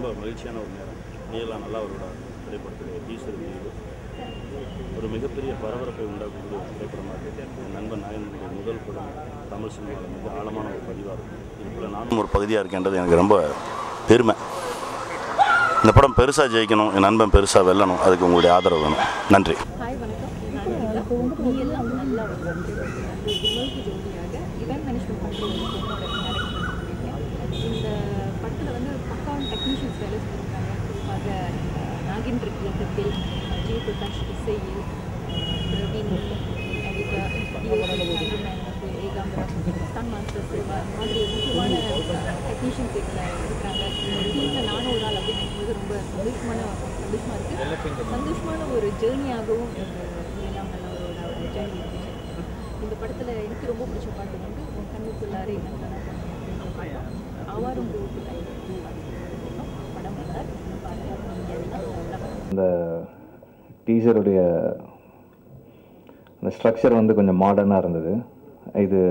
மகிழ்ச்சியான ஒரு நேரம் நீலா நல்லா அவரோட திரைப்படத்துடைய டீசர் வெளியீடு ஒரு மிகப்பெரிய பரபரப்பை உண்டாக்கக்கூடிய ஒரு திரைப்படமாக இருக்குது என் நண்பன் நாயனுடைய முதல் படம் தமிழ் சினிமாவில் மிக ஆழமான ஒரு பதிவாக இருக்கும் இதுக்குள்ள நானும் ஒரு பகுதியாக இருக்கேன்றது எனக்கு ரொம்ப பெருமை இந்த படம் பெருசாக ஜெயிக்கணும் என் நண்பன் பெருசாக வெல்லணும் அதுக்கு உங்களுடைய ஆதரவு வேணும் நன்றி ஹாய் வணக்கம் நான் அனிதா. நீ எல்லாம் நல்லா வந்து விமலுக்கு ஜோடியாக இவெண்ட் மேனேஜ்மெண்ட் பண்ணுற ஒரு பொண்ணோட டேரக்ட் பண்ணியிருக்கேன் இந்த படத்தில் வந்து பக்காவான டெக்னீஷியன்ஸ் வேலை செஞ்சுருக்காங்க குறிப்பாக அஹ், நாகின் இயக்கத்தில் ஜி பிரகாஷ் இசையில் பிரவீன் எடிட்டா கேமராமேன் வந்து ஏகாம்பரம் ஸ்டன் மாஸ்டர் சிவா இந்த மாதிரி முக்கியமான டெக்னீஷியன்ஸ் இதில் இருக்கிறாங்க இந்த டீமில் நானும் ஒரு ஆள் அப்படின்னு நினைக்கும்போது ரொம்ப சந்தோஷமான சந்தோஷமாக இருக்குது சந்தோஷமான ஒரு ஜேர்னியாகவும் இந்த எல்லாம் நல்லவரோட ஒரு ஜேர்னி இருந்துச்சு இந்த படத்தில் எனக்கு ரொம்ப பிடிச்ச பாட்டு வந்து உன் கண்ணுக்குள்ளாரே என்ன அப்படின்ற பாட்டு ஆவாரும் பூவுக்குள்ளாய் படம் நல்லா இருக்கு. பாருங்க நீங்க எல்லாம் நல்லா இந்த டீசருடைய அந்த ஸ்ட்ரக்சர் வந்து கொஞ்சம் மாடர்னாக இருந்தது இது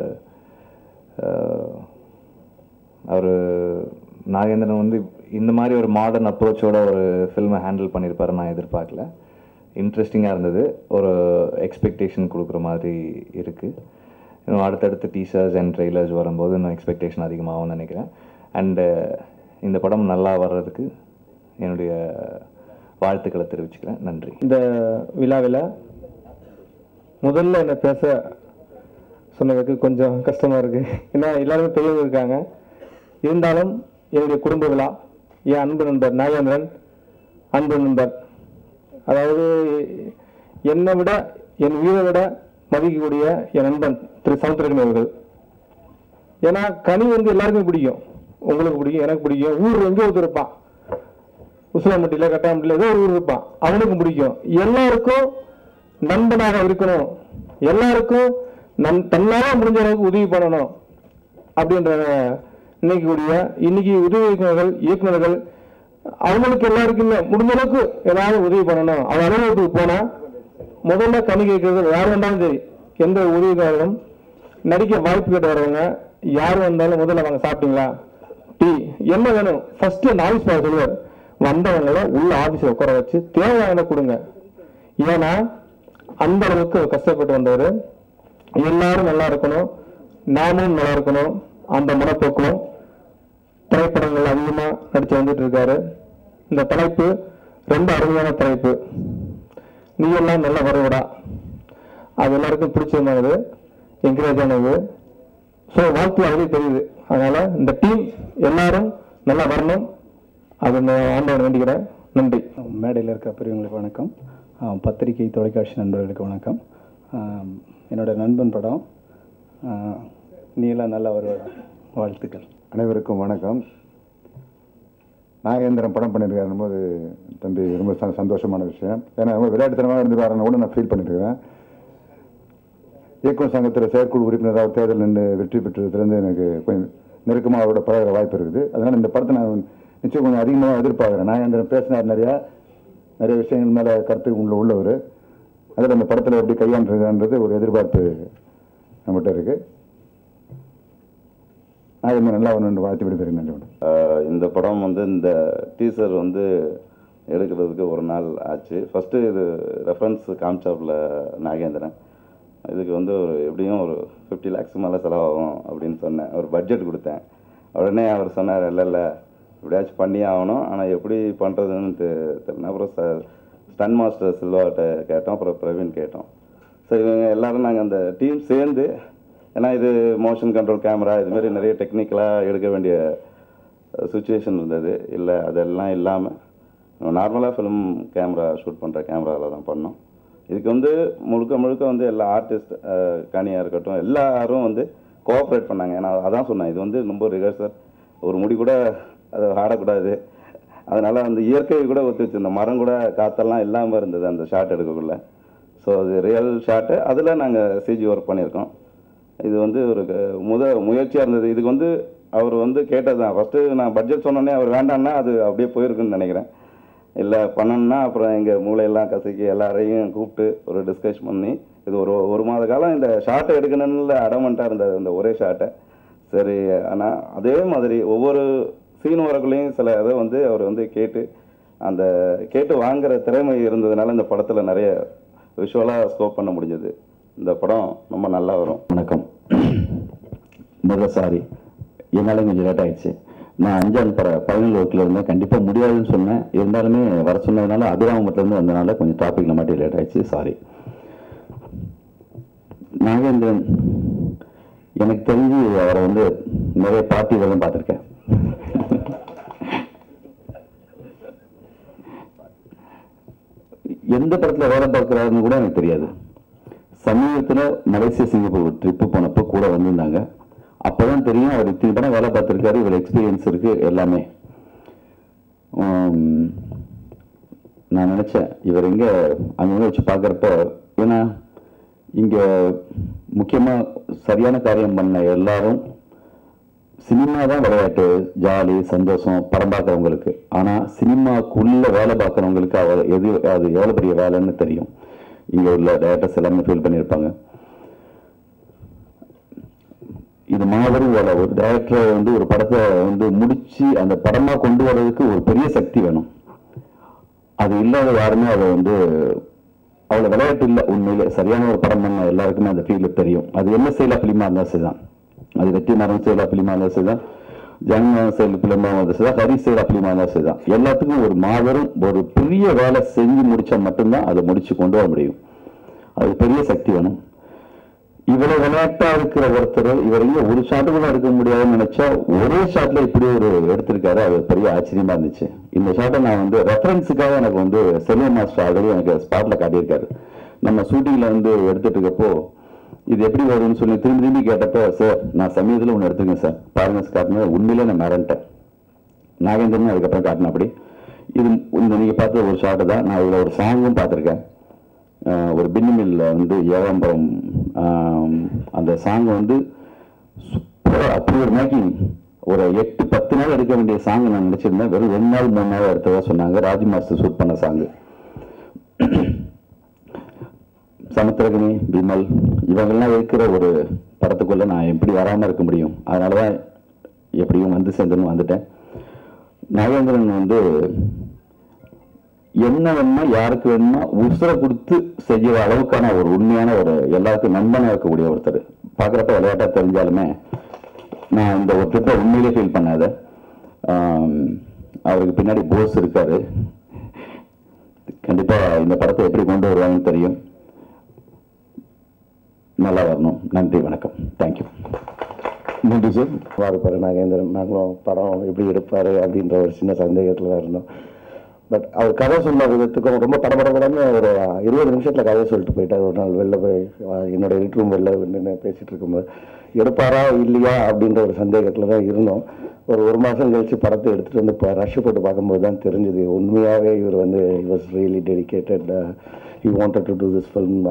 அவர் நாகேந்திரன் வந்து இந்த மாதிரி ஒரு மாடர்ன் அப்ரோச்சோட ஒரு ஃபில்மை ஹேண்டில் பண்ணியிருப்பாரு நான் எதிர்பார்க்கல இன்ட்ரெஸ்டிங்காக இருந்தது ஒரு எக்ஸ்பெக்டேஷன் கொடுக்குற மாதிரி இருக்குது இன்னும் அடுத்தடுத்து டீசர்ஸ் அண்ட் ட்ரெய்லர்ஸ் வரும்போது இன்னும் எக்ஸ்பெக்டேஷன் அதிகமாகும்னு நினைக்கிறேன் அண்டு இந்த படம் நல்லா வர்றதுக்கு என்னுடைய வாழ்த்துக்களை தெரிவிச்சுக்கிறேன் நன்றி இந்த விழாவில் முதல்ல என்னை பேச சொன்னதுக்கு கொஞ்சம் கஷ்டமாக இருக்குது ஏன்னா எல்லாருமே பெரியவங்க இருக்காங்க இருந்தாலும் என்னுடைய குடும்ப விழா என் அன்பு நண்பர் நாகேந்திரன் அன்பு நண்பர் அதாவது என்னை விட என் உயிரை விட மதிக்கக்கூடிய என் நண்பன் திரு சமுத்திரகன் அவர்கள் ஏன்னா கனி வந்து எல்லாருக்குமே பிடிக்கும் உங்களுக்கு பிடிக்கும் எனக்கு பிடிக்கும் ஊர் எங்கே ஒருத்தர் இருப்பான் உசிலம்பட்டியில் கட்டாம்பட்டியில் ஏதோ ஒரு ஊர் இருப்பான் அவனுக்கும் பிடிக்கும் எல்லாருக்கும் நண்பனாக இருக்கணும் எல்லாருக்கும் நன் தன்னால முடிஞ்ச அளவுக்கு உதவி பண்ணணும் அப்படின்ற இன்னைக்கு கூடிய இன்னைக்கு உதவி இயக்குநர்கள் இயக்குநர்கள் அவங்களுக்கு எல்லாருக்குமே முடிஞ்ச அளவுக்கு ஏதாவது உதவி பண்ணணும் அவன் அலுவலகத்துக்கு போனா முதல்ல கணி கேட்கறது யார் வந்தாலும் சரி எந்த உதவிக்காரரும் நடிக்க வாய்ப்பு கேட்டு வரவங்க யார் வந்தாலும் முதல்ல வாங்க சாப்பிட்டீங்களா டீ என்ன வேணும் ஃபர்ஸ்ட் அந்த ஆஃபீஸ் பாய் சொல்லுவார் வந்தவங்கள உள்ள ஆஃபீஸில் உட்கார வச்சு தேவையானதை கொடுங்க ஏன்னா அந்த அளவுக்கு அவர் கஷ்டப்பட்டு வந்தவர் எல்லாரும் நல்லா இருக்கணும் நாமும் நல்லா இருக்கணும் அந்த மனப்போக்கம் திரைப்படங்கள் அதிகமாக நடிச்சு வந்துட்டு இருக்காரு இந்த தலைப்பு ரொம்ப அருமையான தலைப்பு நீ எல்லாம் நல்ல வரவிடா அது எல்லாருக்கும் பிடிச்சமானது என்கரேஜ் ஆனது ஸோ வாழ்த்து அதுலேயே தெரியுது அதனால இந்த டீம் எல்லாரும் நல்லா வரணும் அது நான் ஆண்டவன் வேண்டிக்கிறேன் நன்றி மேடையில் இருக்க பெரியவங்களுக்கு வணக்கம் ஆ, பத்திரிகை தொலைக்காட்சி நண்பர்களுக்கு வணக்கம் ஆ, என்னோட நண்பன் படம் ஆ, நீலா நல்ல ஒரு வாழ்த்துக்கள் அனைவருக்கும் வணக்கம் நாகேந்திரன் படம் பண்ணியிருக்காருன்னு போது தம்பி ரொம்ப ச- சந்தோஷமான விஷயம் ஏன்னா ரொம்ப விளையாட்டுத்தனமாக இருந்துருவாருன்னு கூட நான் ஃபீல் பண்ணியிருக்கிறேன் இயக்குநர் சங்கத்தில் செயற்குழு உறுப்பினராக ஒரு தேர்தல் நின்று வெற்றி பெற்றதுலேருந்து எனக்கு கொஞ்சம் நெருக்கமாக அவரோட பழகிற வாய்ப்பு இருக்குது அதனால் இந்த படத்தை நான் நிச்சயம் கொஞ்சம் அதிகமாக எதிர்பார்க்குறேன் நாகேந்திரன் பேசினார் நிறையா நிறைய விஷயங்கள் மேலே கருத்து உள்ள உள்ளவர் அதில் இந்த படத்தில் எப்படி கையாண்டுறதுன்றது ஒரு எதிர்பார்ப்பு நம்மகிட்ட இருக்குது நாகேந்திரன் நல்லா ஒன்று வாழ்த்து விடுபெறுகிறேன் நன்றி வணக்கம். ஆஹ் இந்த படம் வந்து இந்த டீசர் வந்து எடுக்கிறதுக்கு ஒரு நாள் ஆச்சு ஃபஸ்ட்டு இது ரெஃபரன்ஸ் காமிச்சாப்புல நாகேந்திரன் இதுக்கு வந்து ஒரு எப்படியும் ஒரு ஃபிஃப்டி லேக்ஸ் மேலே செலவாகும் அப்படின்னு சொன்னேன் ஒரு பட்ஜெட் கொடுத்தேன் உடனே அவர் சொன்னார் இல்லை இல்லை இப்படியாச்சும் பண்ணியே ஆகணும் ஆனால் எப்படி பண்ணுறதுன்னு தெ- தெரியல அப்புறம் ச ஸ்டன் மாஸ்டர் சில்வாட்ட கேட்டோம் அப்புறம் பிரவீன் கேட்டோம் ஸோ இவங்க எல்லாரும் நாங்கள் அந்த டீம் சேர்ந்து ஏன்னா இது மோஷன் கண்ட்ரோல் கேமரா இதுமாரி நிறைய டெக்னிக்கலாக எடுக்க வேண்டிய சுச்சுவேஷன் இருந்தது இல்லை அதெல்லாம் இல்லாமல் நார்மலாக ஃபிலிம் கேமரா ஷூட் பண்ணுற கேமராவில் தான் பண்ணோம் இதுக்கு வந்து முழுக்க முழுக்க வந்து எல்லா ஆர்டிஸ்ட் கனியாக இருக்கட்டும் எல்லாரும் வந்து கோஆப்ரேட் பண்ணாங்க ஏன்னா அதான் சொன்னேன் இது வந்து ரொம்ப ரிஹர்சல் ஒரு முடி கூட அதை ஆடக்கூடாது அதனால அந்த இயற்கை கூட ஒத்துச்சு இந்த மரம் கூட காத்தெல்லாம் இல்லாமல் இருந்தது அந்த ஷாட் எடுக்கக்குள்ள ஸோ அது ரியல் ஷாட்டு அதில் நாங்கள் சிஜி ஒர்க் பண்ணியிருக்கோம் இது வந்து ஒரு க- முத முயற்சியாக இருந்தது இதுக்கு வந்து அவர் வந்து கேட்டது தான் ஃபஸ்ட்டு நான் பட்ஜெட் சொன்னோன்னே அவர் வேண்டான்னா அது அப்படியே போயிருக்குன்னு நினைக்கிறேன் இல்லை பண்ணணும்னா அப்புறம் எங்கள் மூளையெல்லாம் கசக்கி எல்லாரையும் கூப்பிட்டு ஒரு டிஸ்கஸ் பண்ணி இது ஒரு ஒரு மாத காலம் இந்த ஷார்ட்டை எடுக்கணும்னு அடமெண்ட்டாக இருந்தது இந்த ஒரே ஷார்ட்டை சரி ஆனால் அதே மாதிரி ஒவ்வொரு சீன் வரக்குள்ளேயும் சில இதை வந்து அவர் வந்து கேட்டு அந்த கேட்டு வாங்குற திறமை இருந்ததுனால இந்த படத்தில் நிறைய விஷுவலாக ஸ்கோப் பண்ண முடிஞ்சது இந்த படம் ரொம்ப நல்லா வரும் வணக்கம் முதல்ல சாரி என்னாலும் கொஞ்சம் லேட் ஆயிடுச்சு நான் அஞ்சாவது பட ஃபைனல் ஒர்க்கில் இருந்தேன் கண்டிப்பாக முடியாதுன்னு சொன்னேன் இருந்தாலுமே வர சொன்னதுனால அபிராமத்துலேருந்து வந்தனால கொஞ்சம் டாப்பிக்கில் மட்டும் லேட் ஆயிடுச்சு சாரி நாகேந்திரன் எனக்கு தெரிஞ்சு அவரை வந்து நிறைய பார்ட்டியில தான் பார்த்துருக்கேன் எந்த படத்தில் வேலை பார்க்குறாருன்னு கூட எனக்கு தெரியாது சமீபத்தில் மலேசியா சிங்கப்பூர் ட்ரிப்பு போனப்போ கூட வந்திருந்தாங்க அப்போதான் தெரியும் அவர் இத்தனை படம் வேலை பார்த்துருக்காரு இவர் எக்ஸ்பீரியன்ஸ் இருக்கு எல்லாமே உம், நான் நினச்சேன் இவர் எங்கே அங்கே வச்சு பார்க்குறப்ப ஏன்னா இங்கே முக்கியமாக சரியான காரியம் பண்ண எல்லாரும் சினிமா தான் விளையாட்டு ஜாலி சந்தோஷம் படம் பார்க்குறவங்களுக்கு ஆனால் சினிமாக்குள்ளே வேலை பார்க்குறவங்களுக்கு அவர் எது அது எவ்வளோ பெரிய வேலைன்னு தெரியும் இங்கே உள்ள டேரக்டர்ஸ் எல்லாமே ஃபீல் பண்ணியிருப்பாங்க இது மாபெரும் வேலை ஒரு டேரக்டரை வந்து ஒரு படத்தை வந்து முடிச்சு அந்த படமாக கொண்டு வர்றதுக்கு ஒரு பெரிய சக்தி வேணும் அது இல்லாத யாருமே அதை வந்து அவ்வளோ விளையாட்டு இல்லை உண்மையிலே சரியான ஒரு படம் பண்ண எல்லாருக்குமே அந்த ஃபீல் தெரியும் அது என்ன செயலா ஃபிலிமாக இருந்தால் சரிதான் அது வெற்றி மரம் செயலா ஃபிலிமாக இருந்தால் சரிதான் ஜனநாயக செயல் ஃபிலிமாக இருந்தால் சரிதான் ஹரி செயலா ஃபிலிமாக இருந்தால் சரிதான் எல்லாத்துக்கும் ஒரு மாபெரும் ஒரு பெரிய வேலை செஞ்சு முடிச்சா மட்டும்தான் அதை முடிச்சு கொண்டு வர முடியும் அது பெரிய சக்தி வேணும் இவ்வளவு விளையாட்டா இருக்கிற ஒருத்தர் இவர் இங்க ஒரு ஷாட்டு கூட எடுக்க முடியாதுன்னு நினைச்சா ஒரே ஷாட்ல இப்படி ஒரு எடுத்திருக்காரு அது பெரிய ஆச்சரியமா இருந்துச்சு இந்த ஷாட்டை நான் வந்து ரெஃபரன்ஸுக்காக எனக்கு வந்து செல்வம் மாஸ்டர் ஆல்ரெடி எனக்கு ஸ்பாட்ல காட்டியிருக்காரு நம்ம ஷூட்டிங்ல வந்து எடுத்துட்டு இருக்கப்போ இது எப்படி வரும்னு சொல்லி திரும்பி திரும்பி கேட்டப்போ சார் நான் சமயத்தில் ஒன்று எடுத்துருக்கேன் சார் பாருங்க காட்டினது உண்மையிலே நான் மிரண்டேன் நாகேந்திரன் அதுக்கப்புறம் காட்டின அப்படி இது இந்த நீங்க பார்த்த ஒரு ஷாட்டு தான் நான் இதில் ஒரு சாங்கும் பார்த்துருக்கேன் ஆஹ் ஒரு பின்னிமில்ல வந்து ஏகாம்பரம் ஆம், அந்த சாங் வந்து சூப்பராக அப்படி ஒரு மேக்கிங் ஒரு எட்டு பத்து நாள் எடுக்க வேண்டிய சாங் நான் நினச்சிருந்தேன் வெறும் ரெண்டு நாள் மூணு நாள் எடுத்ததா சொன்னாங்க ராஜ் மாஸ்டர் ஷூட் பண்ண சாங்கு சமுத்திரகனி விமல் இவங்கெல்லாம் இருக்கிற ஒரு படத்துக்குள்ள நான் எப்படி வராமல் இருக்க முடியும் அதனால தான் எப்படியும் வந்து சேர்ந்துன்னு வந்துட்டேன் நாகேந்திரன் வந்து என்ன வேணுமா யாருக்கு வேணுமா உசுரை கொடுத்து செய்யற அளவுக்கான ஒரு உண்மையான ஒரு எல்லாருக்கும் நண்பனா இருக்கக்கூடிய ஒருத்தர் பார்க்குறப்ப விளையாட்டா தெரிஞ்சாலுமே நான் இந்த ஒரு ட்ரிப்பை உண்மையிலே ஃபீல் பண்ணாத ஆம், அவருக்கு பின்னாடி போஸ் இருக்காரு கண்டிப்பா இந்த படத்தை எப்படி கொண்டு வருவாங்கன்னு தெரியும் நல்லா வரணும் நன்றி வணக்கம் தேங்க்யூ நன்றி சார் இருப்பார் நாகேந்திரன் நாங்களும் படம் எப்படி எடுப்பார் அப்படின்ற ஒரு சின்ன சந்தேகத்தில் தான் இருந்தோம் பட் அவர் கதை சொன்ன விதத்துக்கும் ரொம்ப படபடபடன்னு ஒரு இருபது நிமிஷத்தில் கதை சொல்லிட்டு போயிட்டார் ஒரு நாள் வெளில போய் அஹ், என்னோட எடிட் ரூம் வெளில நின்று பேசிட்டு இருக்கும்போது எடுப்பாரா இல்லையா அப்படின்ற ஒரு சந்தேகத்தில் தான் இருந்தோம் ஒரு ஒரு மாதம் கழிச்சு படத்தை எடுத்துகிட்டு வந்து இப்போ ரஷ் போட்டு பார்க்கும்போது தான் தெரிஞ்சுது உண்மையாகவே இவர் வந்து was really dedicated he wanted to do this film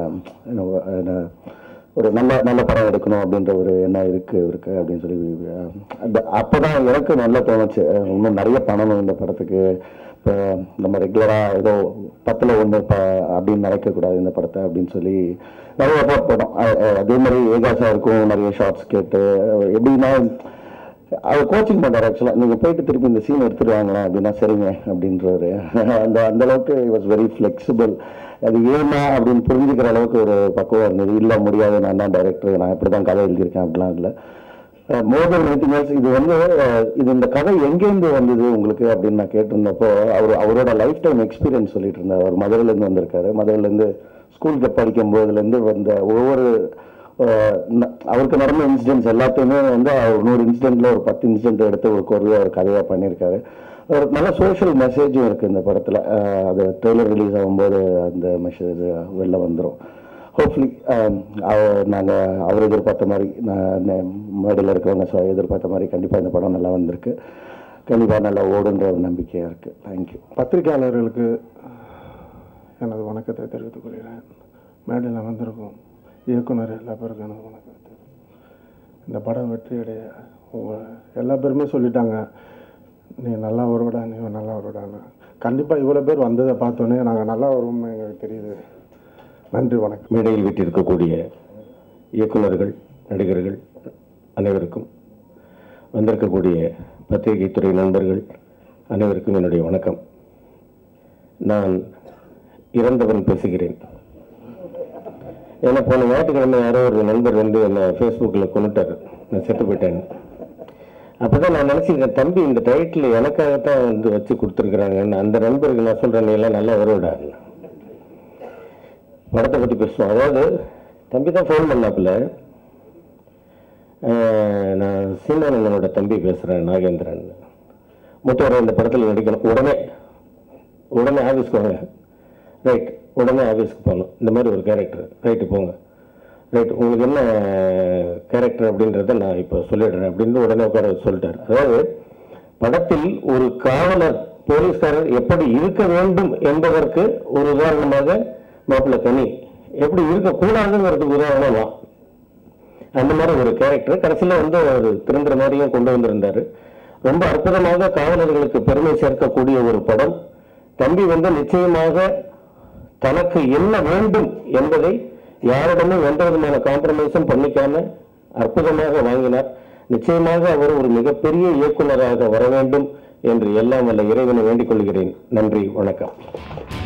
ஒரு நல்ல நல்ல படம் எடுக்கணும் அப்படின்ற ஒரு எண்ணம் இருக்கு இருக்கு அப்படின்னு சொல்லி அஹ், அந்த- அப்பதான் எனக்கு நல்லா தோணுச்சு அஹ், இன்னும் நிறைய பண்ணணும் இந்த படத்துக்கு இப்போ நம்ம ரெகுலராக ஏதோ பத்தில் ஒன்று ப அப்படின்னு நினைக்கக்கூடாது இந்த படத்தை அப்படின்னு சொல்லி நிறைய எஃபோர்ட் போட்டோம் அஹ், அஹ், அதே மாதிரி ஏகாசா இருக்கும் நிறைய ஷார்ட்ஸ் கேட்டு அஹ், எப்படின்னா அவர் கோச்சிங் பண்ணார் ஆக்சுவலாக நீங்கள் போயிட்டு திருப்பி இந்த சீன் எடுத்துட்டு வாங்கலாம் அப்படின்னா சரிங்க அப்படின்றவர் அந்த அந்த அளவுக்கு வாஸ் வெரி ஃப்ளெக்சிபிள் அது ஏன்னா அப்படின்னு புரிஞ்சுக்கிற அளவுக்கு ஒரு பக்குவம் இருந்தது இல்லை முடியாது நான் தான் டைரக்டர் நான் இப்படி தான் கதை எழுதியிருக்கேன் அப்படிலாம் இல்லை மோர் தென் எனிதிங் எல்ஸ் இது வந்து அஹ், இது இந்த கதை எங்கேருந்து வந்தது உங்களுக்கு அப்படின்னு நான் கேட்டிருந்தப்போ அவர் அவரோட லைஃப் டைம் எக்ஸ்பீரியன்ஸ் சொல்லிட்டு இருந்தார் அவர் மதுரையிலேருந்து வந்திருக்காரு மதுரையிலேருந்து ஸ்கூலுக்கு படிக்கும் போதுலேருந்து வந்த ஒவ்வொரு அஹ், ந- அவருக்கு நடந்த இன்சிடென்ட்ஸ் எல்லாத்தையுமே வந்து அவர் நூறு இன்சிடென்ட்ல ஒரு பத்து இன்சிடென்ட் எடுத்து ஒரு கொரிய ஒரு கதையாக பண்ணியிருக்காரு ஒரு நல்ல சோஷியல் மெசேஜும் இருக்குது இந்த படத்தில் அது ட்ரெய்லர் ரிலீஸ் ஆகும்போது அந்த மெசேஜ் வெளில வந்துடும் ஹோப்ஃபுல்லி நாங்கள் அவர் எதிர்பார்த்த மாதிரி நான் மேடையில் இருக்கிறவங்க so எதிர்பார்த்த மாதிரி கண்டிப்பாக இந்த படம் நல்லா வந்திருக்கு கண்டிப்பாக நல்லா ஓடுன்ற ஒரு நம்பிக்கையாக இருக்குது தேங்க்யூ பத்திரிகையாளர்களுக்கு எனது வணக்கத்தை தெரிவித்துக் கொள்கிறேன் மேடையில் வந்திருக்கும் இயக்குனர் எல்லா பேருக்கும் எனது வணக்கத்தை தெரிவித்துக் இந்த படம் வெற்றியடைய உங்கள் எல்லா பேருமே சொல்லிட்டாங்க நீ நல்லா வருவடா நீ நல்லா வருவடான்னு கண்டிப்பாக இவ்வளோ பேர் வந்ததை பார்த்தோன்னே நாங்கள் நல்லா வருவோம்னு எங்களுக்கு தெரியுது நன்றி வணக்கம் மேடையில் வீட்டிருக்கக்கூடிய இயக்குனர்கள் நடிகர்கள் அனைவருக்கும் வந்திருக்கக்கூடிய பத்திரிகை துறை நண்பர்கள் அனைவருக்கும் என்னுடைய வணக்கம் நான் இறந்தவன் பேசுகிறேன் ஏன்னா போன ஞாயிற்றுக்கிழமை யாரோ ஒரு நண்பர் வந்து என்னை ஃபேஸ்புக்கில் கொண்டுட்டார் நான் செத்து போயிட்டேன் அப்போ தான் நான் நினச்சிக்கிறேன் தம்பி இந்த டைட்டில் எனக்காகத்தான் வந்து வச்சு கொடுத்துருக்குறாங்கன்னு அந்த நண்பருக்கு நான் சொல்கிறேன் நீ எல்லாம் நல்லா வருவடா படத்தை பற்றி பேசுவோம் அதாவது தம்பி தான் ஃபோன் பண்ணாப்புல அஹ், நான் சீமானந்தனோட தம்பி பேசுகிறேன் நாகேந்திரன் முத்தவரை இந்த படத்தில் நடிக்கணும் உடனே உடனே ஆஃபீஸ்க்கு வாங்க ரைட் உடனே ஆஃபீஸ்க்கு போகணும் இந்த மாதிரி ஒரு கேரக்டர் ரைட்டு போங்க ரைட் உங்களுக்கு என்ன கேரக்டர் அப்படின்றத நான் இப்போ சொல்லிடுறேன் அப்படின்னு உடனே உட்கார வச்சு சொல்லிட்டார் அதாவது படத்தில் ஒரு காவலர் போலீஸ்காரர் எப்படி இருக்க வேண்டும் என்பதற்கு ஒரு உதாரணமாக மாப்பிள்ளை கனி எப்படி இருக்கக்கூடாதுங்கிறதுக்கு உதாரணமா அந்த மாதிரி ஒரு கேரக்டர் கடைசியில் வந்து அவர் திருந்துற மாதிரியும் கொண்டு வந்திருந்தாரு ரொம்ப அற்புதமாக காவலர்களுக்கு பெருமை சேர்க்கக்கூடிய ஒரு படம் தம்பி வந்து நிச்சயமாக தனக்கு என்ன வேண்டும் என்பதை யாரிடமும் எந்த விதமான காம்ப்ரமைஸும் பண்ணிக்காம அற்புதமாக வாங்கினார் நிச்சயமாக அவர் ஒரு மிகப்பெரிய இயக்குனராக வர வேண்டும் என்று எல்லாம் வல்ல இறைவனை வேண்டிக் கொள்கிறேன் நன்றி வணக்கம்